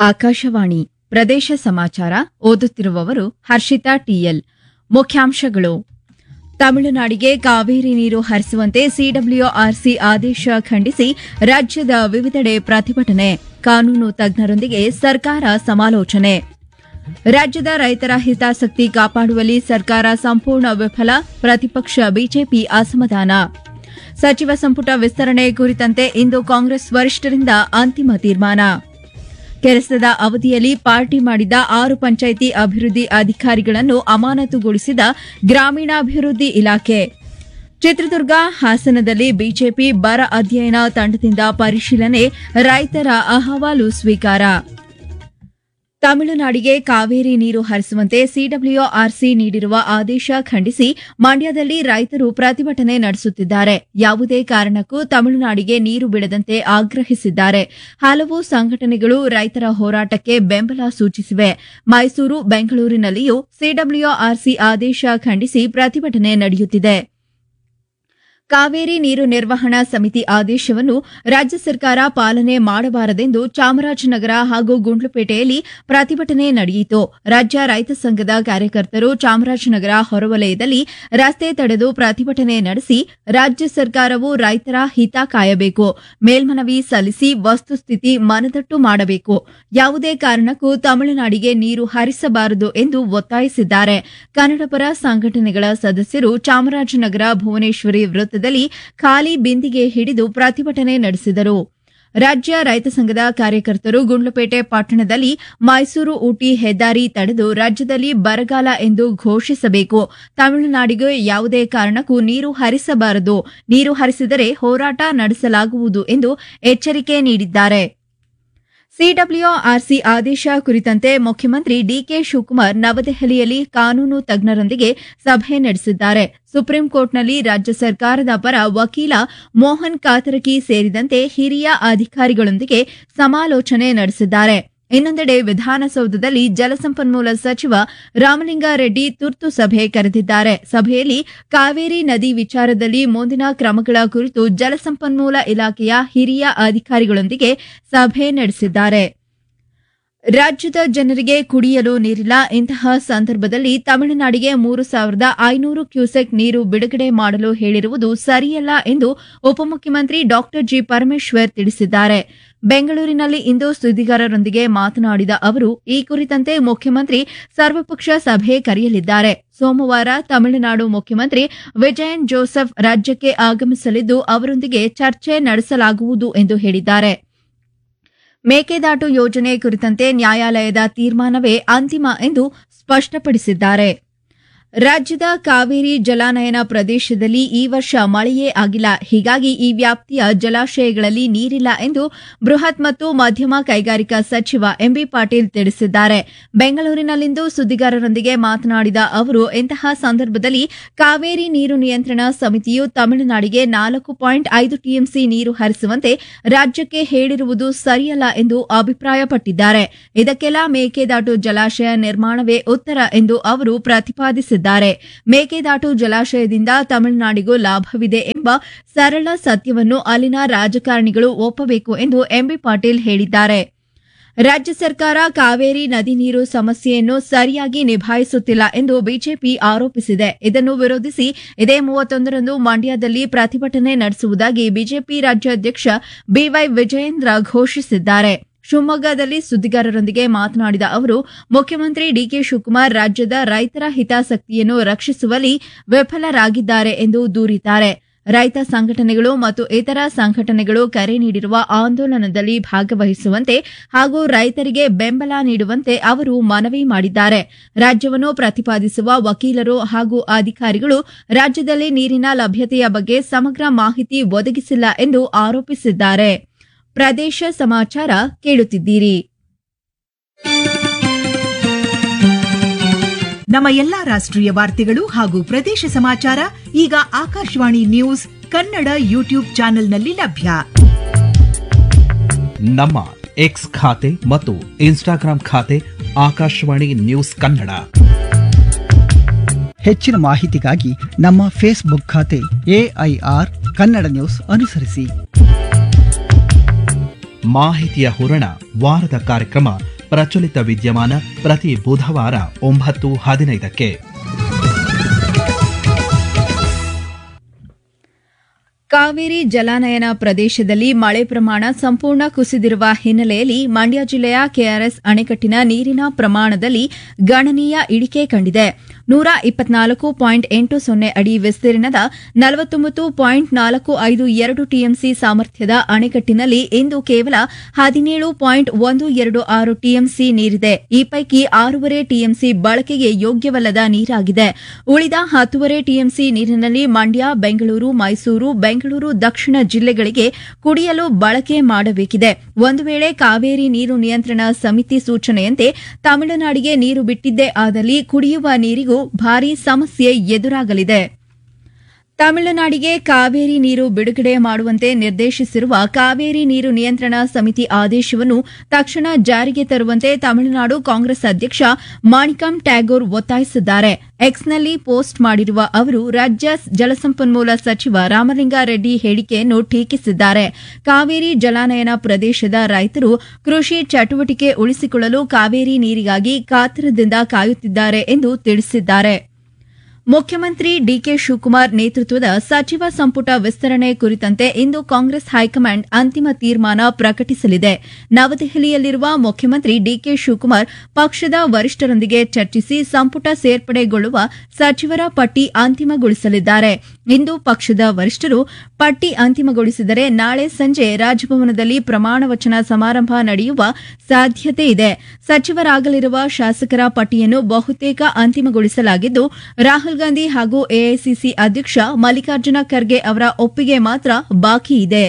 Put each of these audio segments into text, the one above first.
ಆಕಾಶವಾಣಿ ಪ್ರದೇಶ ಸಮಾಚಾರ ಓದುತ್ತಿರುವವರು ಹರ್ಷಿತಾ ಟಿಎಲ್ ಮುಖ್ಯಾಂಶಗಳು ತಮಿಳುನಾಡಿಗೆ ಕಾವೇರಿ ನೀರು ಹರಿಸುವಂತೆ ಸಿಡಬ್ಲ್ಯೂಆರ್ಸಿ ಆದೇಶ ಖಂಡಿಸಿ ರಾಜ್ಯದ ವಿವಿಧೆಡೆ ಪ್ರತಿಭಟನೆ ಕಾನೂನು ತಜ್ಞರೊಂದಿಗೆ ಸರ್ಕಾರ ಸಮಾಲೋಚನೆ ರಾಜ್ಯದ ರೈತರ ಹಿತಾಸಕ್ತಿ ಕಾಪಾಡುವಲ್ಲಿ ಸರ್ಕಾರ ಸಂಪೂರ್ಣ ವಿಫಲ ಪ್ರತಿಪಕ್ಷ ಬಿಜೆಪಿ ಅಸಮಾಧಾನ ಸಚಿವ ಸಂಪುಟ ವಿಸ್ತರಣೆ ಕುರಿತಂತೆ ಇಂದು ಕಾಂಗ್ರೆಸ್ ವರಿಷ್ಠರಿಂದ ಅಂತಿಮ ತೀರ್ಮಾನ ಕೆಲಸದ ಅವಧಿಯಲ್ಲಿ ಪಾರ್ಟಿ ಮಾಡಿದ ಆರು ಪಂಚಾಯಿತಿ ಅಭಿವೃದ್ಧಿ ಅಧಿಕಾರಿಗಳನ್ನು ಅಮಾನತುಗೊಳಿಸಿದ ಗ್ರಾಮೀಣಾಭಿವೃದ್ಧಿ ಇಲಾಖೆ ಚಿತ್ರದುರ್ಗ ಹಾಸನದಲ್ಲಿ ಬಿಜೆಪಿ ಬರ ಅಧ್ಯಯನ ತಂಡದಿಂದ ಪರಿಶೀಲನೆ ರೈತರ ಅಹವಾಲು ಸ್ವೀಕಾರ ತಮಿಳುನಾಡಿಗೆ ಕಾವೇರಿ ನೀರು ಹರಿಸುವಂತೆ ಸಿಡಬ್ಲ್ಯೂಆರ್ಸಿ ನೀಡಿರುವ ಆದೇಶ ಖಂಡಿಸಿ ಮಂಡ್ಯದಲ್ಲಿ ರೈತರು ಪ್ರತಿಭಟನೆ ನಡೆಸುತ್ತಿದ್ದಾರೆ ಯಾವುದೇ ಕಾರಣಕ್ಕೂ ತಮಿಳುನಾಡಿಗೆ ನೀರು ಬಿಡದಂತೆ ಆಗ್ರಹಿಸಿದ್ದಾರೆ ಹಲವು ಸಂಘಟನೆಗಳು ರೈತರ ಹೋರಾಟಕ್ಕೆ ಬೆಂಬಲ ಸೂಚಿಸಿವೆ ಮೈಸೂರು ಬೆಂಗಳೂರಿನಲ್ಲಿಯೂ ಸಿಡಬ್ಲ್ಯೂಆರ್ಸಿ ಆದೇಶ ಖಂಡಿಸಿ ಪ್ರತಿಭಟನೆ ನಡೆಯುತ್ತಿದೆ ಕಾವೇರಿ ನೀರು ನಿರ್ವಹಣಾ ಸಮಿತಿ ಆದೇಶವನ್ನು ರಾಜ್ಯ ಸರ್ಕಾರ ಪಾಲನೆ ಮಾಡಬಾರದೆಂದು ಚಾಮರಾಜನಗರ ಹಾಗೂ ಗುಂಡ್ಲುಪೇಟೆಯಲ್ಲಿ ಪ್ರತಿಭಟನೆ ನಡೆಯಿತು ರಾಜ್ಯ ರೈತ ಸಂಘದ ಕಾರ್ಯಕರ್ತರು ಚಾಮರಾಜನಗರ ಹೊರವಲಯದಲ್ಲಿ ರಸ್ತೆ ತಡೆದು ಪ್ರತಿಭಟನೆ ನಡೆಸಿ ರಾಜ್ಯ ಸರ್ಕಾರವು ರೈತರ ಹಿತ ಕಾಯಬೇಕು ಮೇಲ್ಮನವಿ ಸಲ್ಲಿಸಿ ವಸ್ತುಸ್ಥಿತಿ ಮನದಟ್ಟು ಮಾಡಬೇಕು ಯಾವುದೇ ಕಾರಣಕ್ಕೂ ತಮಿಳುನಾಡಿಗೆ ನೀರು ಹರಿಸಬಾರದು ಎಂದು ಒತ್ತಾಯಿಸಿದ್ದಾರೆ ಕನ್ನಡಪರ ಸಂಘಟನೆಗಳ ಸದಸ್ಯರು ಚಾಮರಾಜನಗರ ಭುವನೇಶ್ವರಿ ವೃತ್ತದಲ್ಲಿ ಖಾಲಿ ಬಿಂದಿಗೆ ಹಿಡಿದು ಪ್ರತಿಭಟನೆ ನಡೆಸಿದರು ರಾಜ್ಯ ರೈತ ಸಂಘದ ಕಾರ್ಯಕರ್ತರು ಗುಂಡ್ಲುಪೇಟೆ ಪಟ್ಟಣದಲ್ಲಿ ಮೈಸೂರು ಊಟಿ ಹೆದ್ದಾರಿ ತಡೆದು ರಾಜ್ಯದಲ್ಲಿ ಬರಗಾಲ ಎಂದು ಘೋಷಿಸಬೇಕು ತಮಿಳುನಾಡಿಗೆ ಯಾವುದೇ ಕಾರಣಕ್ಕೂ ನೀರು ಹರಿಸಬಾರದು ನೀರು ಹರಿಸಿದರೆ ಹೋರಾಟ ನಡೆಸಲಾಗುವುದು ಎಂದು ಎಚ್ಚರಿಕೆ ನೀಡಿದ್ದಾರೆ ಸಿಡಬ್ಲ್ಯೂಆರ್ಸಿ ಆದೇಶ ಕುರಿತಂತೆ ಮುಖ್ಯಮಂತ್ರಿ ಡಿಕೆ ಶಿವಕುಮಾರ್ ನವದೆಹಲಿಯಲ್ಲಿ ಕಾನೂನು ತಜ್ಞರೊಂದಿಗೆ ಸಭೆ ನಡೆಸಿದ್ದಾರೆ ಸುಪ್ರೀಂ ಕೋರ್ಟ್ನಲ್ಲಿ ರಾಜ್ಯ ಸರ್ಕಾರದ ಪರ ವಕೀಲ ಮೋಹನ್ ಕಾತರಕಿ ಸೇರಿದಂತೆ ಹಿರಿಯ ಅಧಿಕಾರಿಗಳೊಂದಿಗೆ ಸಮಾಲೋಚನೆ ನಡೆಸಿದ್ದಾರೆ ಇನ್ನೊಂದೆಡೆ ವಿಧಾನಸೌಧದಲ್ಲಿ ಜಲಸಂಪನ್ಮೂಲ ಸಚಿವ ರಾಮಲಿಂಗಾರೆಡ್ಡಿ ತುರ್ತು ಸಭೆ ಕರೆದಿದ್ದಾರೆ ಸಭೆಯಲ್ಲಿ ಕಾವೇರಿ ನದಿ ವಿಚಾರದಲ್ಲಿ ಮುಂದಿನ ಕ್ರಮಗಳ ಕುರಿತು ಜಲಸಂಪನ್ಮೂಲ ಇಲಾಖೆಯ ಹಿರಿಯ ಅಧಿಕಾರಿಗಳೊಂದಿಗೆ ಸಭೆ ನಡೆಸಿದ್ದಾರೆ ರಾಜ್ಯದ ಜನರಿಗೆ ಕುಡಿಯಲು ನೀರಿಲ್ಲ ಇಂತಹ ಸಂದರ್ಭದಲ್ಲಿ ತಮಿಳುನಾಡಿಗೆ ಮೂರು ಸಾವಿರದ ಐನೂರು ಕ್ಯೂಸೆಕ್ ನೀರು ಬಿಡುಗಡೆ ಮಾಡಲು ಹೇಳಿರುವುದು ಸರಿಯಲ್ಲ ಎಂದು ಉಪಮುಖ್ಯಮಂತ್ರಿ ಡಾ ಜಿ ಪರಮೇಶ್ವರ್ ತಿಳಿಸಿದ್ದಾರೆ ಬೆಂಗಳೂರಿನಲ್ಲಿ ಇಂದು ಸುದ್ದಿಗಾರರೊಂದಿಗೆ ಮಾತನಾಡಿದ ಅವರು ಈ ಕುರಿತಂತೆ ಮುಖ್ಯಮಂತ್ರಿ ಸರ್ವಪಕ್ಷ ಸಭೆ ಕರೆಯಲಿದ್ದಾರೆ ಸೋಮವಾರ ತಮಿಳುನಾಡು ಮುಖ್ಯಮಂತ್ರಿ ವಿಜಯನ್ ಜೋಸೆಫ್ ರಾಜ್ಯಕ್ಕೆ ಆಗಮಿಸಲಿದ್ದು ಅವರೊಂದಿಗೆ ಚರ್ಚೆ ನಡೆಸಲಾಗುವುದು ಎಂದು ಹೇಳಿದ್ದಾರೆ ಮೇಕೆದಾಟು ಯೋಜನೆ ಕುರಿತಂತೆ ನ್ಯಾಯಾಲಯದ ತೀರ್ಮಾನವೇ ಅಂತಿಮ ಎಂದು ಸ್ಪಷ್ಟಪಡಿಸಿದ್ದಾರೆ ರಾಜ್ಯದ ಕಾವೇರಿ ಜಲಾನಯನ ಪ್ರದೇಶದಲ್ಲಿ ಈ ವರ್ಷ ಮಳೆಯೇ ಆಗಿಲ್ಲ ಹೀಗಾಗಿ ಈ ವ್ಯಾಪ್ತಿಯ ಜಲಾಶಯಗಳಲ್ಲಿ ನೀರಿಲ್ಲ ಎಂದು ಬೃಹತ್ ಮತ್ತು ಮಧ್ಯಮ ಕೈಗಾರಿಕಾ ಸಚಿವ ಎಂಬಿ ಪಾಟೀಲ್ ತಿಳಿಸಿದ್ದಾರೆ ಬೆಂಗಳೂರಿನಲ್ಲಿಂದು ಸುದ್ದಿಗಾರರೊಂದಿಗೆ ಮಾತನಾಡಿದ ಅವರು ಇಂತಹ ಸಂದರ್ಭದಲ್ಲಿ ಕಾವೇರಿ ನೀರು ನಿಯಂತ್ರಣ ಸಮಿತಿಯು ತಮಿಳುನಾಡಿಗೆ ನಾಲ್ಕು ಪಾಯಿಂಟ್ ಐದು ಟಿಎಂಸಿ ನೀರು ಹರಿಸುವಂತೆ ರಾಜ್ಯಕ್ಕೆ ಹೇಳಿರುವುದು ಸರಿಯಲ್ಲ ಎಂದು ಅಭಿಪ್ರಾಯಪಟ್ಟಿದ್ದಾರೆ ಇದಕ್ಕೆಲ್ಲ ಮೇಕೆದಾಟು ಜಲಾಶಯ ನಿರ್ಮಾಣವೇ ಉತ್ತರ ಎಂದು ಅವರು ಪ್ರತಿಪಾದಿಸಿದ್ದಾರೆ ಮೇಕೆದಾಟು ಜಲಾಶಯದಿಂದ ತಮಿಳುನಾಡಿಗೂ ಲಾಭವಿದೆ ಎಂಬ ಸರಳ ಸತ್ಯವನ್ನು ಅಲ್ಲಿನ ರಾಜಕಾರಣಿಗಳು ಒಪ್ಪಬೇಕು ಎಂದು ಎಂಬಿ ಪಾಟೀಲ್ ಹೇಳಿದ್ದಾರೆ ರಾಜ್ಯ ಸರ್ಕಾರ ಕಾವೇರಿ ನದಿ ನೀರು ಸಮಸ್ಯೆಯನ್ನು ಸರಿಯಾಗಿ ನಿಭಾಯಿಸುತ್ತಿಲ್ಲ ಎಂದು ಬಿಜೆಪಿ ಆರೋಪಿಸಿದೆ ಇದನ್ನು ವಿರೋಧಿಸಿ ಇದೇ ಮೂವತ್ತೊಂದರಂದು ಮಂಡ್ಯದಲ್ಲಿ ಪ್ರತಿಭಟನೆ ನಡೆಸುವುದಾಗಿ ಬಿಜೆಪಿ ರಾಜ್ಯಾಧ್ಯಕ್ಷ ಬಿವೈ ವಿಜಯೇಂದ್ರ ಘೋಷಿಸಿದ್ದಾರೆ ಶಿವಮೊಗ್ಗದಲ್ಲಿ ಸುದ್ದಿಗಾರರೊಂದಿಗೆ ಮಾತನಾಡಿದ ಅವರು ಮುಖ್ಯಮಂತ್ರಿ ಡಿಕೆ ಶಿವಕುಮಾರ್ ರಾಜ್ಯದ ರೈತರ ಹಿತಾಸಕ್ತಿಯನ್ನು ರಕ್ಷಿಸುವಲ್ಲಿ ವಿಫಲರಾಗಿದ್ದಾರೆ ಎಂದು ದೂರಿದ್ದಾರೆ ರೈತ ಸಂಘಟನೆಗಳು ಮತ್ತು ಇತರ ಸಂಘಟನೆಗಳು ಕರೆ ನೀಡಿರುವ ಆಂದೋಲನದಲ್ಲಿ ಭಾಗವಹಿಸುವಂತೆ ಹಾಗೂ ರೈತರಿಗೆ ಬೆಂಬಲ ನೀಡುವಂತೆ ಅವರು ಮನವಿ ಮಾಡಿದ್ದಾರೆ ರಾಜ್ಯವನ್ನು ಪ್ರತಿಪಾದಿಸುವ ವಕೀಲರು ಹಾಗೂ ಅಧಿಕಾರಿಗಳು ರಾಜ್ಯದಲ್ಲಿ ನೀರಿನ ಲಭ್ಯತೆಯ ಬಗ್ಗೆ ಸಮಗ್ರ ಮಾಹಿತಿ ಒದಗಿಸಿಲ್ಲ ಎಂದು ಆರೋಪಿಸಿದ್ದಾರೆ ಪ್ರದೇಶ ಸಮಾಚಾರ ಕೇಳುತ್ತಿದ್ದೀರಿ ನಮ್ಮ ಎಲ್ಲಾ ರಾಷ್ಟ್ರೀಯ ವಾರ್ತೆಗಳು ಹಾಗೂ ಪ್ರದೇಶ ಸಮಾಚಾರ ಈಗ ಆಕಾಶವಾಣಿ ನ್ಯೂಸ್ ಕನ್ನಡ ಯೂಟ್ಯೂಬ್ ಚಾನೆಲ್ನಲ್ಲಿ ಲಭ್ಯ ನಮ್ಮ ಎಕ್ಸ್ ಖಾತೆ ಮತ್ತು ಇನ್ಸ್ಟಾಗ್ರಾಂ ಖಾತೆ ಆಕಾಶವಾಣಿ ನ್ಯೂಸ್ ಕನ್ನಡ ಹೆಚ್ಚಿನ ಮಾಹಿತಿಗಾಗಿ ನಮ್ಮ ಫೇಸ್ಬುಕ್ ಖಾತೆ ಎಐಆರ್ ಕನ್ನಡ ನ್ಯೂಸ್ ಅನುಸರಿಸಿ ಮಾಹಿತಿಯ ಹೂರಣ ವಾರದ ಕಾರ್ಯಕ್ರಮ ಪ್ರಚಲಿತ ವಿದ್ಯಮಾನ ಪ್ರತಿ ಬುಧವಾರ ಒಂಬತ್ತು ಹದಿನೈದಕ್ಕೆ ಕಾವೇರಿ ಜಲಾನಯನ ಪ್ರದೇಶದಲ್ಲಿ ಮಳೆ ಪ್ರಮಾಣ ಸಂಪೂರ್ಣ ಕುಸಿದಿರುವ ಹಿನ್ನೆಲೆಯಲ್ಲಿ ಮಂಡ್ಯ ಜಿಲ್ಲೆಯ ಕೆಆರ್ಎಸ್ ಅಣೆಕಟ್ಟಿನ ನೀರಿನ ಪ್ರಮಾಣದಲ್ಲಿ ಗಣನೀಯ ಇಳಿಕೆ ಕಂಡಿದೆ ನೂರ ಇಪ್ಪತ್ನಾಲ್ಕು ಪಾಯಿಂಟ್ ಎಂಟು ಸೊನ್ನೆ ಅಡಿ ವಿಸ್ತೀರ್ಣದ ನಲವತ್ತೊಂಬತ್ತು ಪಾಯಿಂಟ್ ನಾಲ್ಕು ಐದು ಎರಡು ಟಿಎಂಸಿ ಸಾಮರ್ಥ್ಯದ ಅಣೆಕಟ್ಟಿನಲ್ಲಿ ಇಂದು ಕೇವಲ ಹದಿನೇಳು ಪಾಯಿಂಟ್ ಒಂದು ಎರಡು ಆರು ಟಿಎಂಸಿ ನೀರಿದೆ ಈ ಪೈಕಿ ಆರೂವರೆ ಟಿಎಂಸಿ ಬಳಕೆಗೆ ಯೋಗ್ಯವಲ್ಲದ ನೀರಾಗಿದೆ ಉಳಿದ ಹತ್ತುವರೆ ಟಿಎಂಸಿ ನೀರಿನಲ್ಲಿ ಮಂಡ್ಯ ಬೆಂಗಳೂರು ಮೈಸೂರು ಬೆಂಗಳೂರು ದಕ್ಷಿಣ ಜಿಲ್ಲೆಗಳಿಗೆ ಕುಡಿಯಲು ಬಳಕೆ ಮಾಡಬೇಕಿದೆ ಒಂದು ವೇಳೆ ಕಾವೇರಿ ನೀರು ನಿಯಂತ್ರಣ ಸಮಿತಿ ಸೂಚನೆಯಂತೆ ತಮಿಳುನಾಡಿಗೆ ನೀರು ಬಿಟ್ಟಿದ್ದೇ ಆದಲ್ಲಿ ಕುಡಿಯುವ ನೀರಿಗೂ ಭಾರೀ ಸಮಸ್ಯೆ ಎದುರಾಗಲಿದೆ ತಮಿಳುನಾಡಿಗೆ ಕಾವೇರಿ ನೀರು ಬಿಡುಗಡೆ ಮಾಡುವಂತೆ ನಿರ್ದೇಶಿಸಿರುವ ಕಾವೇರಿ ನೀರು ನಿಯಂತ್ರಣ ಸಮಿತಿ ಆದೇಶವನ್ನು ತಕ್ಷಣ ಜಾರಿಗೆ ತರುವಂತೆ ತಮಿಳುನಾಡು ಕಾಂಗ್ರೆಸ್ ಅಧ್ಯಕ್ಷ ಮಾಣಿಕಂ ಟ್ಯಾಗೋರ್ ಒತ್ತಾಯಿಸಿದ್ದಾರೆ ಎಕ್ಸ್ನಲ್ಲಿ ಪೋಸ್ಟ್ ಮಾಡಿರುವ ಅವರು ರಾಜ್ಯ ಜಲಸಂಪನ್ಮೂಲ ಸಚಿವ ರಾಮಲಿಂಗಾರೆಡ್ಡಿ ಹೇಳಿಕೆಯನ್ನು ಟೀಕಿಸಿದ್ದಾರೆ ಕಾವೇರಿ ಜಲಾನಯನ ಪ್ರದೇಶದ ರೈತರು ಕೃಷಿ ಚಟುವಟಿಕೆ ಉಳಿಸಿಕೊಳ್ಳಲು ಕಾವೇರಿ ನೀರಿಗಾಗಿ ಕಾತರದಿಂದ ಕಾಯುತ್ತಿದ್ದಾರೆ ಎಂದು ತಿಳಿಸಿದ್ದಾರೆ ಮುಖ್ಯಮಂತ್ರಿ ಡಿಕೆ ಶಿವಕುಮಾರ್ ನೇತೃತ್ವದ ಸಚಿವ ಸಂಪುಟ ವಿಸ್ತರಣೆ ಕುರಿತಂತೆ ಇಂದು ಕಾಂಗ್ರೆಸ್ ಹೈಕಮಾಂಡ್ ಅಂತಿಮ ತೀರ್ಮಾನ ಪ್ರಕಟಿಸಲಿದೆ ನವದೆಹಲಿಯಲ್ಲಿರುವ ಮುಖ್ಯಮಂತ್ರಿ ಡಿಕೆ ಶಿವಕುಮಾರ್ ಪಕ್ಷದ ವರಿಷ್ಠರೊಂದಿಗೆ ಚರ್ಚಿಸಿ ಸಂಪುಟ ಸೇರ್ಪಡೆಗೊಳ್ಳುವ ಸಚಿವರ ಪಟ್ಟಿ ಅಂತಿಮಗೊಳಿಸಲಿದ್ದಾರೆ ಇಂದು ಪಕ್ಷದ ವರಿಷ್ಠರು ಪಟ್ಟಿ ಅಂತಿಮಗೊಳಿಸಿದರೆ ನಾಳೆ ಸಂಜೆ ರಾಜಭವನದಲ್ಲಿ ಪ್ರಮಾಣ ವಚನ ಸಮಾರಂಭ ನಡೆಯುವ ಸಾಧ್ಯತೆ ಇದೆ ಸಚಿವರಾಗಲಿರುವ ಶಾಸಕರ ಪಟ್ಟಿಯನ್ನು ಬಹುತೇಕ ಅಂತಿಮಗೊಳಿಸಲಾಗಿದ್ದು ರಾಹುಲ್ ಗಾಂಧಿ ಹಾಗೂ ಎಐಸಿಸಿ ಅಧ್ಯಕ್ಷ ಮಲ್ಲಿಕಾರ್ಜುನ ಖರ್ಗೆ ಅವರ ಒಪ್ಪಿಗೆ ಮಾತ್ರ ಬಾಕಿ ಇದೆ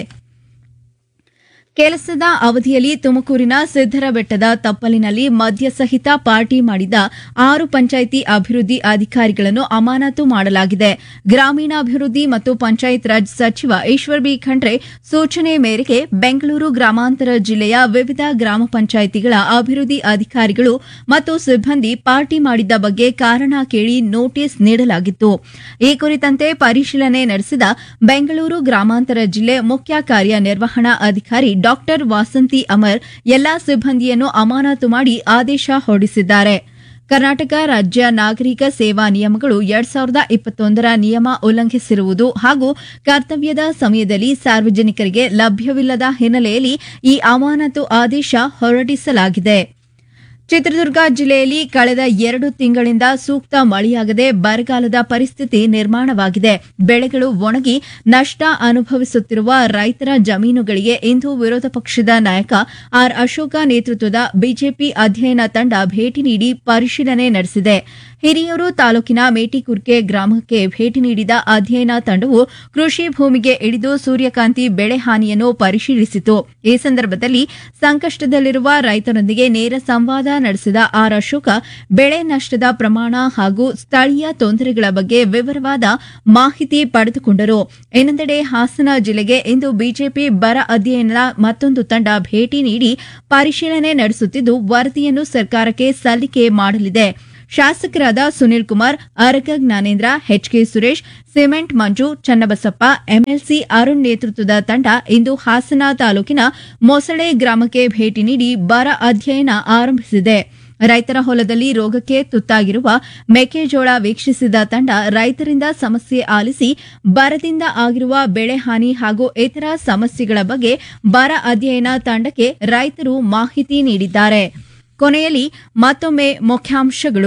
ಕೆಲಸದ ಅವಧಿಯಲ್ಲಿ ತುಮಕೂರಿನ ಸಿದ್ದರಬೆಟ್ಟದ ತಪ್ಪಲಿನಲ್ಲಿ ಮದ್ಯ ಸಹಿತ ಪಾರ್ಟಿ ಮಾಡಿದ ಆರು ಪಂಚಾಯಿತಿ ಅಭಿವೃದ್ಧಿ ಅಧಿಕಾರಿಗಳನ್ನು ಅಮಾನತು ಮಾಡಲಾಗಿದೆ ಗ್ರಾಮೀಣಾಭಿವೃದ್ಧಿ ಮತ್ತು ಪಂಚಾಯತ್ ರಾಜ್ ಸಚಿವ ಈಶ್ವರ್ ಬಿ ಖಂಡ್ರೆ ಸೂಚನೆ ಮೇರೆಗೆ ಬೆಂಗಳೂರು ಗ್ರಾಮಾಂತರ ಜಿಲ್ಲೆಯ ವಿವಿಧ ಗ್ರಾಮ ಪಂಚಾಯಿತಿಗಳ ಅಭಿವೃದ್ಧಿ ಅಧಿಕಾರಿಗಳು ಮತ್ತು ಸಿಬ್ಬಂದಿ ಪಾರ್ಟಿ ಮಾಡಿದ್ದ ಬಗ್ಗೆ ಕಾರಣ ಕೇಳಿ ನೋಟಿಸ್ ನೀಡಲಾಗಿತ್ತು ಈ ಕುರಿತಂತೆ ಪರಿಶೀಲನೆ ನಡೆಸಿದ ಬೆಂಗಳೂರು ಗ್ರಾಮಾಂತರ ಜಿಲ್ಲೆ ಮುಖ್ಯ ಕಾರ್ಯನಿರ್ವಹಣಾ ಅಧಿಕಾರಿ ಡಾಕ್ಟರ್ ವಾಸಂತಿ ಅಮರ್ ಎಲ್ಲಾ ಸಿಬ್ಬಂದಿಯನ್ನು ಅಮಾನತು ಮಾಡಿ ಆದೇಶ ಹೊರಡಿಸಿದ್ದಾರೆ ಕರ್ನಾಟಕ ರಾಜ್ಯ ನಾಗರಿಕ ಸೇವಾ ನಿಯಮಗಳು ಎರಡ್ ಸಾವಿರದ ಇಪ್ಪತ್ತೊಂದರ ನಿಯಮ ಉಲ್ಲಂಘಿಸಿರುವುದು ಹಾಗೂ ಕರ್ತವ್ಯದ ಸಮಯದಲ್ಲಿ ಸಾರ್ವಜನಿಕರಿಗೆ ಲಭ್ಯವಿಲ್ಲದ ಹಿನ್ನೆಲೆಯಲ್ಲಿ ಈ ಅಮಾನತು ಆದೇಶ ಹೊರಡಿಸಲಾಗಿದೆ ಚಿತ್ರದುರ್ಗ ಜಿಲ್ಲೆಯಲ್ಲಿ ಕಳೆದ ಎರಡು ತಿಂಗಳಿಂದ ಸೂಕ್ತ ಮಳೆಯಾಗದೆ ಬರಗಾಲದ ಪರಿಸ್ಥಿತಿ ನಿರ್ಮಾಣವಾಗಿದೆ ಬೆಳೆಗಳು ಒಣಗಿ ನಷ್ಟ ಅನುಭವಿಸುತ್ತಿರುವ ರೈತರ ಜಮೀನುಗಳಿಗೆ ಇಂದು ವಿರೋಧ ಪಕ್ಷದ ನಾಯಕ ಆರ್ ಅಶೋಕ ನೇತೃತ್ವದ ಬಿಜೆಪಿ ಅಧ್ಯಯನ ತಂಡ ಭೇಟಿ ನೀಡಿ ಪರಿಶೀಲನೆ ನಡೆಸಿದೆ ಹಿರಿಯೂರು ತಾಲೂಕಿನ ಮೇಟಿಕುರ್ಕೆ ಗ್ರಾಮಕ್ಕೆ ಭೇಟಿ ನೀಡಿದ ಅಧ್ಯಯನ ತಂಡವು ಕೃಷಿ ಭೂಮಿಗೆ ಇಳಿದು ಸೂರ್ಯಕಾಂತಿ ಬೆಳೆ ಹಾನಿಯನ್ನು ಪರಿಶೀಲಿಸಿತು ಈ ಸಂದರ್ಭದಲ್ಲಿ ಸಂಕಷ್ಟದಲ್ಲಿರುವ ರೈತರೊಂದಿಗೆ ನೇರ ಸಂವಾದ ನಡೆಸಿದ ಆರ್ ಅಶೋಕ ಬೆಳೆ ನಷ್ಟದ ಪ್ರಮಾಣ ಹಾಗೂ ಸ್ಥಳೀಯ ತೊಂದರೆಗಳ ಬಗ್ಗೆ ವಿವರವಾದ ಮಾಹಿತಿ ಪಡೆದುಕೊಂಡರು ಇನ್ನೊಂದೆಡೆ ಹಾಸನ ಜಿಲ್ಲೆಗೆ ಇಂದು ಬಿಜೆಪಿ ಬರ ಅಧ್ಯಯನದ ಮತ್ತೊಂದು ತಂಡ ಭೇಟಿ ನೀಡಿ ಪರಿಶೀಲನೆ ನಡೆಸುತ್ತಿದ್ದು ವರದಿಯನ್ನು ಸರ್ಕಾರಕ್ಕೆ ಸಲ್ಲಿಕೆ ಮಾಡಲಿದೆ ಶಾಸಕರಾದ Sunil Kumar Araga Jnanendra HK Suresh cement Manju Channabasappa MLC Arun ನೇತೃತ್ವದ ತಂಡ ಇಂದು ಹಾಸನ ತಾಲೂಕಿನ ಮೊಸಳೆ ಗ್ರಾಮಕ್ಕೆ ಭೇಟಿ ನೀಡಿ ಬರ ಅಧ್ಯಯನ ಆರಂಭಿಸಿದೆ ರೈತರ ಹೊಲದಲ್ಲಿ ರೋಗಕ್ಕೆ ತುತ್ತಾಗಿರುವ ಮೆಕ್ಕೆಜೋಳ ವೀಕ್ಷಿಸಿದ ತಂಡ ರೈತರಿಂದ ಸಮಸ್ಯೆ ಆಲಿಸಿ ಬರದಿಂದ ಆಗಿರುವ ಬೆಳೆ ಹಾನಿ ಹಾಗೂ ಇತರ ಸಮಸ್ಯೆಗಳ ಬಗ್ಗೆ ಬರ ಅಧ್ಯಯನ ತಂಡಕ್ಕೆ ರೈತರು ಮಾಹಿತಿ ನೀಡಿದ್ದಾರೆ ಕೊನೆಯಲ್ಲಿ ಮತ್ತೊಮ್ಮೆ ಮುಖ್ಯಾಂಶಗಳು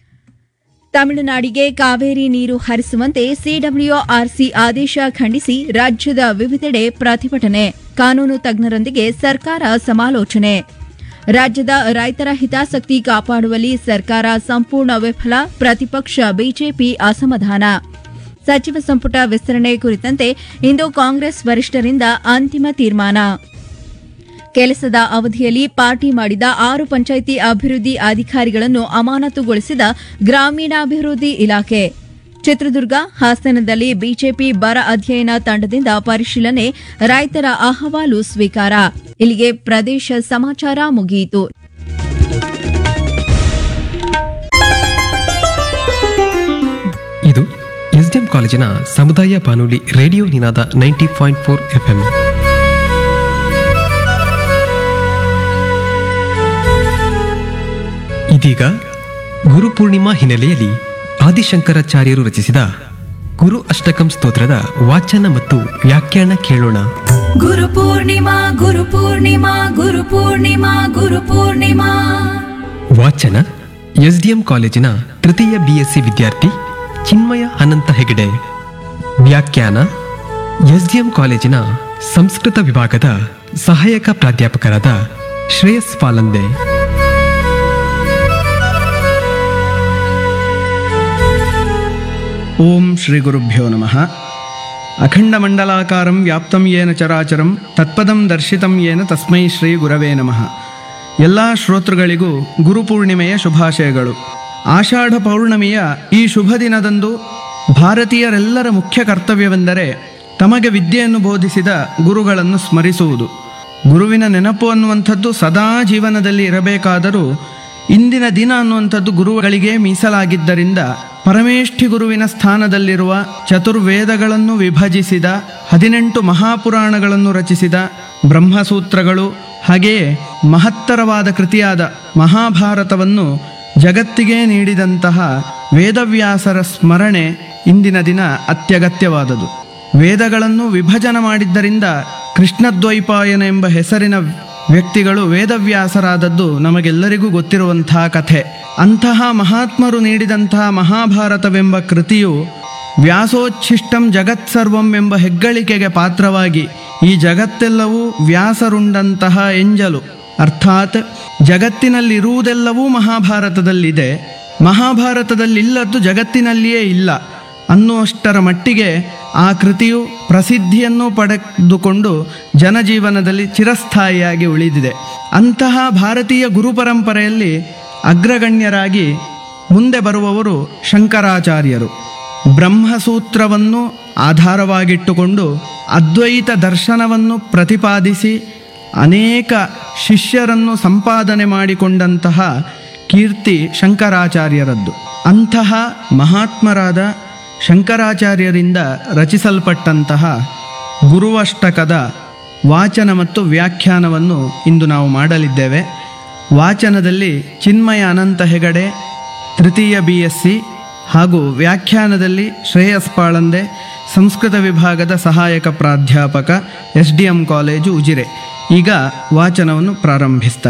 ತಮಿಳುನಾಡಿಗೆ ಕಾವೇರಿ ನೀರು ಹರಿಸುವಂತೆ ಸಿಡಬ್ಲ್ಯೂಆರ್ಸಿ ಆದೇಶ ಖಂಡಿಸಿ ರಾಜ್ಯದ ವಿವಿಧೆಡೆ ಪ್ರತಿಭಟನೆ ಕಾನೂನು ತಜ್ಞರೊಂದಿಗೆ ಸರ್ಕಾರ ಸಮಾಲೋಚನೆ ರಾಜ್ಯದ ರೈತರ ಹಿತಾಸಕ್ತಿ ಕಾಪಾಡುವಲ್ಲಿ ಸರ್ಕಾರ ಸಂಪೂರ್ಣ ವಿಫಲ ಪ್ರತಿಪಕ್ಷ ಬಿಜೆಪಿ ಅಸಮಾಧಾನ ಸಚಿವ ಸಂಪುಟ ವಿಸ್ತರಣೆ ಕುರಿತಂತೆ ಇಂದು ಕಾಂಗ್ರೆಸ್ ವರಿಷ್ಠರಿಂದ ಅಂತಿಮ ತೀರ್ಮಾನ ಕೆಲಸದ ಅವಧಿಯಲ್ಲಿ ಪಾರ್ಟಿ ಮಾಡಿದ ಆರು ಪಂಚಾಯಿತಿ ಅಭಿವೃದ್ಧಿ ಅಧಿಕಾರಿಗಳನ್ನು ಅಮಾನತುಗೊಳಿಸಿದ ಗ್ರಾಮೀಣಾಭಿವೃದ್ಧಿ ಇಲಾಖೆ ಚಿತ್ರದುರ್ಗ ಹಾಸನದಲ್ಲಿ ಬಿಜೆಪಿ ಬರ ಅಧ್ಯಯನ ತಂಡದಿಂದ ಪರಿಶೀಲನೆ ರೈತರ ಅಹವಾಲು ಸ್ವೀಕಾರ ಇಲ್ಲಿಗೆ ಪ್ರದೇಶ ಸಮಾಚಾರ ಮುಗಿಯಿತು ಇದು ಎಸ್ಡಿಎಂ ಕಾಲೇಜಿನ ಸಮುದಾಯ ಬಾನುಲಿ radio Ninada ninety point four FM ಇದೀಗ ಗುರುಪೂರ್ಣಿಮಾ ಹಿನ್ನೆಲೆಯಲ್ಲಿ ಆದಿಶಂಕರಾಚಾರ್ಯರು ರಚಿಸಿದ ಗುರು ಅಷ್ಟಕಂ ಸ್ತೋತ್ರದ ವಾಚನ ಮತ್ತು ವ್ಯಾಖ್ಯಾನ ಕೇಳೋಣ ಗುರುಪೂರ್ಣಿಮಾ ಗುರುಪೂರ್ಣಿಮಾ ಗುರುಪೂರ್ಣಿಮಾ ಗುರುಪೂರ್ಣಿಮಾ ವಾಚನ ಎಸ್ಡಿಎಂ ಕಾಲೇಜಿನ ತೃತೀಯ ಬಿಎಸ್ಸಿ ವಿದ್ಯಾರ್ಥಿ ಚಿನ್ಮಯ ಅನಂತ ಹೆಗಡೆ ವ್ಯಾಖ್ಯಾನ ಎಸ್ಡಿಎಂ ಕಾಲೇಜಿನ ಸಂಸ್ಕೃತ ವಿಭಾಗದ ಸಹಾಯಕ ಪ್ರಾಧ್ಯಾಪಕರಾದ ಶ್ರೇಯಸ್ ಪಾಲಂದೆ ಓಂ ಶ್ರೀ ಗುರುಭ್ಯೋ ನಮಃ ಅಖಂಡಮಂಡಲಾಕಾರಂ ವ್ಯಾಪ್ತಂ ಯೇನ ಚರಾಚರಂ ತತ್ಪದಂ ದರ್ಶಿತಂ ಯೇನ ತಸ್ಮೈ ಶ್ರೀ ಗುರವೇ ನಮಃ ಎಲ್ಲ ಶ್ರೋತೃಗಳಿಗೂ ಗುರುಪೂರ್ಣಿಮೆಯ ಶುಭಾಶಯಗಳು ಆಷಾಢ ಪೌರ್ಣಮಿಯ ಈ ಶುಭ ದಿನದಂದು ಭಾರತೀಯರೆಲ್ಲರ ಮುಖ್ಯ ಕರ್ತವ್ಯವೆಂದರೆ ತಮಗೆ ವಿದ್ಯೆಯನ್ನು ಬೋಧಿಸಿದ ಗುರುಗಳನ್ನು ಸ್ಮರಿಸುವುದು ಗುರುವಿನ ನೆನಪು ಅನ್ನುವಂಥದ್ದು ಸದಾ ಜೀವನದಲ್ಲಿ ಇರಬೇಕಾದರೂ ಇಂದಿನ ದಿನ ಅನ್ನುವಂಥದ್ದು ಗುರುಗಳಿಗೆ ಮೀಸಲಾಗಿದ್ದರಿಂದ ಪರಮೇಷ್ಠಿ ಗುರುವಿನ ಸ್ಥಾನದಲ್ಲಿರುವ ಚತುರ್ವೇದಗಳನ್ನು ವಿಭಜಿಸಿದ ಹದಿನೆಂಟು ಮಹಾಪುರಾಣಗಳನ್ನು ರಚಿಸಿದ ಬ್ರಹ್ಮಸೂತ್ರಗಳು ಹಾಗೆಯೇ ಮಹತ್ತರವಾದ ಕೃತಿಯಾದ ಮಹಾಭಾರತವನ್ನು ಜಗತ್ತಿಗೆ ನೀಡಿದಂತಹ ವೇದವ್ಯಾಸರ ಸ್ಮರಣೆ ಇಂದಿನ ದಿನ ಅತ್ಯಗತ್ಯವಾದುದು ವೇದಗಳನ್ನು ವಿಭಜನ ಮಾಡಿದ್ದರಿಂದ ಕೃಷ್ಣದ್ವೈಪಾಯನ ಎಂಬ ಹೆಸರಿನ ವ್ಯಕ್ತಿಗಳು ವೇದವ್ಯಾಸರಾದದ್ದು ನಮಗೆಲ್ಲರಿಗೂ ಗೊತ್ತಿರುವಂತಹ ಕಥೆ ಅಂತಹ ಮಹಾತ್ಮರು ನೀಡಿದಂತಹ ಮಹಾಭಾರತವೆಂಬ ಕೃತಿಯು ವ್ಯಾಸೋಚ್ಛಿಷ್ಟಂ ಜಗತ್ಸರ್ವಂ ಎಂಬ ಹೆಗ್ಗಳಿಕೆಗೆ ಪಾತ್ರವಾಗಿ ಈ ಜಗತ್ತೆಲ್ಲವೂ ವ್ಯಾಸರುಂಡಂತಹ ಎಂಜಲು ಅರ್ಥಾತ್ ಜಗತ್ತಿನಲ್ಲಿರುವುದೆಲ್ಲವೂ ಮಹಾಭಾರತದಲ್ಲಿದೆ ಮಹಾಭಾರತದಲ್ಲಿಲ್ಲದ್ದು ಜಗತ್ತಿನಲ್ಲಿಯೇ ಇಲ್ಲ ಅನ್ನುವಷ್ಟರ ಮಟ್ಟಿಗೆ ಆ ಕೃತಿಯು ಪ್ರಸಿದ್ಧಿಯನ್ನು ಪಡೆದುಕೊಂಡು ಜನಜೀವನದಲ್ಲಿ ಚಿರಸ್ಥಾಯಿಯಾಗಿ ಉಳಿದಿದೆ ಅಂತಹ ಭಾರತೀಯ ಗುರುಪರಂಪರೆಯಲ್ಲಿ ಅಗ್ರಗಣ್ಯರಾಗಿ ಮುಂದೆ ಬರುವವರು ಶಂಕರಾಚಾರ್ಯರು ಬ್ರಹ್ಮಸೂತ್ರವನ್ನು ಆಧಾರವಾಗಿಟ್ಟುಕೊಂಡು ಅದ್ವೈತ ದರ್ಶನವನ್ನು ಪ್ರತಿಪಾದಿಸಿ ಅನೇಕ ಶಿಷ್ಯರನ್ನು ಸಂಪಾದನೆ ಮಾಡಿಕೊಂಡಂತಹ ಕೀರ್ತಿ ಶಂಕರಾಚಾರ್ಯರದ್ದು ಅಂತಹ ಮಹಾತ್ಮರಾದ ಶಂಕರಾಚಾರ್ಯರಿಂದ ರಚಿಸಲ್ಪಟ್ಟಂತಹ ಗುರುವಷ್ಟಕದ ವಾಚನ ಮತ್ತು ವ್ಯಾಖ್ಯಾನವನ್ನು ಇಂದು ನಾವು ಮಾಡಲಿದ್ದೇವೆ ವಾಚನದಲ್ಲಿ ಚಿನ್ಮಯ ಅನಂತ ಹೆಗಡೆ ತೃತೀಯ ಬಿ ಎಸ್ ಸಿ ಹಾಗೂ ವ್ಯಾಖ್ಯಾನದಲ್ಲಿ ಶ್ರೇಯಸ್ ಪಾಳಂದೆ ಸಂಸ್ಕೃತ ವಿಭಾಗದ ಸಹಾಯಕ ಪ್ರಾಧ್ಯಾಪಕ S D M college Ujire ಈಗ ವಾಚನವನ್ನು ಪ್ರಾರಂಭಿಸ್ತಾರೆ